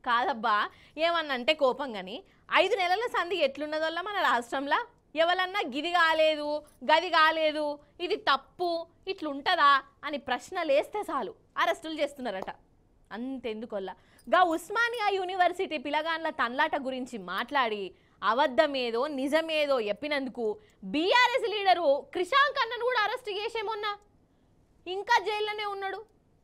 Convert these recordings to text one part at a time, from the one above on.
కాదబ్బా ఏమన్నంటే కోపం కానీ ఐదు నెలల సంధి ఎట్లున్నదోళ్ళ మన రాష్ట్రంలో ఎవరన్నా గిది కాలేదు గది కాలేదు ఇది తప్పు ఇట్లుంటుందా అని ప్రశ్నలు వేస్తే చాలు అరెస్టులు చేస్తున్నారట అంతెందుకొల్లా గా ఉస్మానియా యూనివర్సిటీ పిలగాన్ల తన్లాట గురించి మాట్లాడి అబద్ధమేదో నిజమేదో చెప్పినందుకు బీఆర్ఎస్ లీడరు క్రిషాంక్ అన్నను కూడా అరెస్ట్ చేసేమొన్నా ఇంకా జైల్లోనే ఉన్నాడు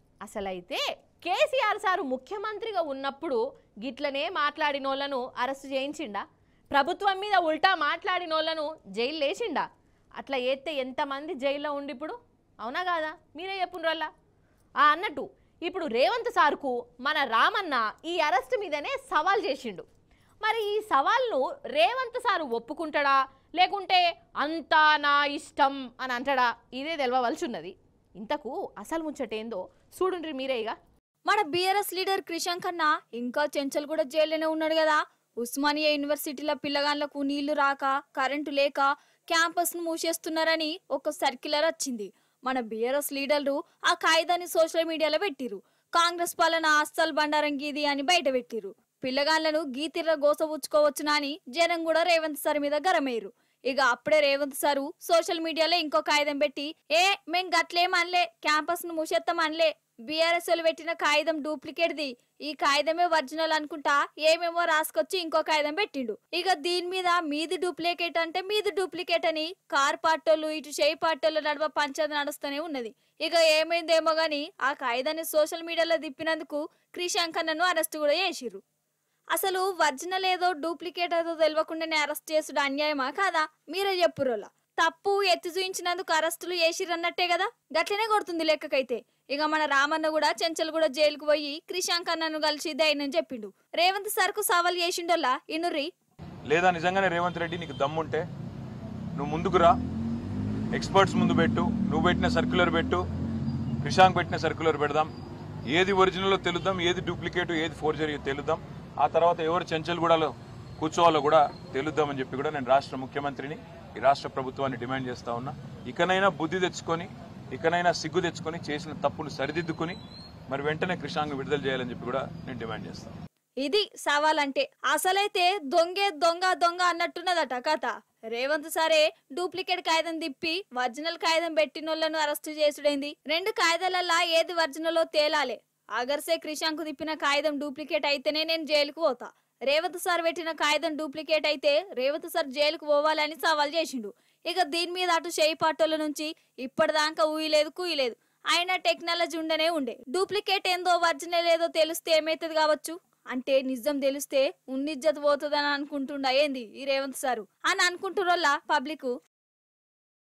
అసలైతే కేసీఆర్ సారు ముఖ్యమంత్రిగా ఉన్నప్పుడు గిట్లనే మాట్లాడినోళ్లను అరెస్ట్ చేయించిండా ప్రభుత్వం మీద ఉల్టా మాట్లాడినోళ్లను జైలు లేచిండా అట్లా ఏస్తే ఎంతమంది జైల్లో ఉండి ఇప్పుడు అవునా కాదా మీరే చెప్పుండ్రల్లా ఆ అన్నట్టు ఇప్పుడు రేవంత్ సార్కు మన రామన్న ఈ అరెస్ట్ మీదనే సవాల్ చేసిండు మరి ఈ సవాల్ను రేవంత్ సారు ఒప్పుకుంటాడా లేకుంటే అంతా నా ఇష్టం అని అంటాడా ఇదే తెలవవలసి ఉన్నది ఇంతకు అసలు ముచ్చటేందో చూడుండ్రి మీరే ఇక మన బీఆర్ఎస్ లీడర్ క్రిషాంక్ అన్న ఇంకా చెంచల్ కూడా జైల్లోనే ఉన్నాడు కదా ఉస్మానియా యూనివర్సిటీలో పిల్లగాళ్లకు నీళ్లు రాక కరెంటు లేక క్యాంపస్ ను మూసేస్తున్నారని ఒక సర్క్యులర్ వచ్చింది మన బీఆర్ఎస్ లీడర్లు ఆ కాగితాన్ని సోషల్ మీడియాలో పెట్టిరు కాంగ్రెస్ పాలన అస్సలు బండారం గీది అని బయట పెట్టిరు పిల్లగాళ్లను గీతిర్ర గోసపుచ్చుకోవచ్చునా అని జనం కూడా రేవంత్ సార్ మీద గరమయ్యారు ఇక అప్పుడే రేవంత్ సారు సోషల్ మీడియాలో ఇంకో కాగితం పెట్టి ఏ మేం గట్లేం అనలే క్యాంపస్ ను మూసేస్తాం అనలే బీఆర్ఎస్ వాళ్ళు పెట్టిన కాగితం డూప్లికేట్ ది ఈ కాగితమే ఒరిజినల్ అనుకుంటా ఏమేమో రాసుకొచ్చి ఇంకో కాగితం పెట్టిండు ఇక దీని మీద మీది డూప్లికేట్ అంటే మీది డూప్లికేట్ అని కార్ పార్టోళ్ళు ఇటు చేయి పార్టోళ్ళు నడువ పంచాయతీ నడుస్తూనే ఉన్నది ఇక ఏమైందేమో గాని ఆ కాగితాన్ని సోషల్ మీడియాలో తిప్పినందుకు క్రిషాంక్ అన్నను అరెస్ట్ కూడా చేసిర్రు అసలు ఒరిజినల్ ఏదో డూప్లికేట్ ఏదో తెలియకుండానే అరెస్ట్ చేసుడు అన్యాయమా కాదా మీరే చెప్పురోలా తప్పు ఎత్తి చూయించినందుకు అరెస్టులు చేసిరన్నట్టే కదా గట్లనే కొడుతుంది లెక్కకైతే ఇక మన రామన్న కూడా చెంచల్ కూడా జైలుకు పోయి క్రిషాంక్ అన్నను కలిసి ధైర్యం చెప్పిండు రేవంత్ సార్కు సవాల్ చేసిండోలా ఇనుర్రి లేదా నిజంగానే రేవంత్ రెడ్డి నీకు దమ్ముంటే నువ్వు ముందుకు రా ఎక్స్పర్ట్స్ ముందు పెట్టు నువ్వు పెట్టిన సర్క్యులర్ పెట్టు క్రిషాంక్ పెట్టిన సర్క్యులర్ పెడదాం ఏది ఒరిజినల్ తెలుద్దాం ఏది డూప్లికేట్ ఏది ఫోర్జరీ తెలుద్దాం ఆ తర్వాత ఎవరు చెంచల్గూడలో కూర్చోవాలో కూడా తెలుద్దామని చెప్పి కూడా నేను రాష్ట్ర ముఖ్యమంత్రిని ఈ రాష్ట్ర ప్రభుత్వాన్ని డిమాండ్ చేస్తా ఉన్నా ఇకనైనా బుద్ధి తెచ్చుకొని ఇకనైనా సిగ్గు తెచ్చుకొని చేసిన తప్పును సరిదిద్దుకొని మరి వెంటనే క్రిషాంక్ విడుదల చేయాలని చెప్పి కూడా నేను డిమాండ్ చేస్తాను ఇది సవాల్ అంటే అసలైతే దొంగే దొంగ దొంగ అన్నట్టున్నదట కథ రేవంత్ సరే డూప్లికేట్ కాగితం తిప్పి ఒరిజినల్ కాగితం పెట్టినోళ్లను అరెస్టు చేసుడైంది రెండు కాగితాలల్లా ఏది ఒరిజినలో తేలాలే అగర్సే క్రిషాంక్ తిప్పిన కాగితం డూప్లికేట్ అయితేనే నేను జైలుకు పోతా రేవంత్ సార్ పెట్టిన కాగితం డూప్లికేట్ అయితే రేవంత్ సార్ జైలుకు పోవాలని సవాల్ చేసిండు ఇక దీని మీద అటు చేయి పాటోల నుంచి ఇప్పటిదాకా ఊయలేదు కూయలేదు ఆయన టెక్నాలజీ ఉండనే ఉండే డూప్లికేట్ ఏందో ఒరిజినల్ ఏదో తెలిస్తే ఏమైతుంది కావచ్చు అంటే నిజం తెలిస్తే ఉన్నిజ్జత్ పోతుందని అనుకుంటుండా ఏంది ఈ రేవంత్ సారు అని అనుకుంటున్నోళ్ళ పబ్లిక్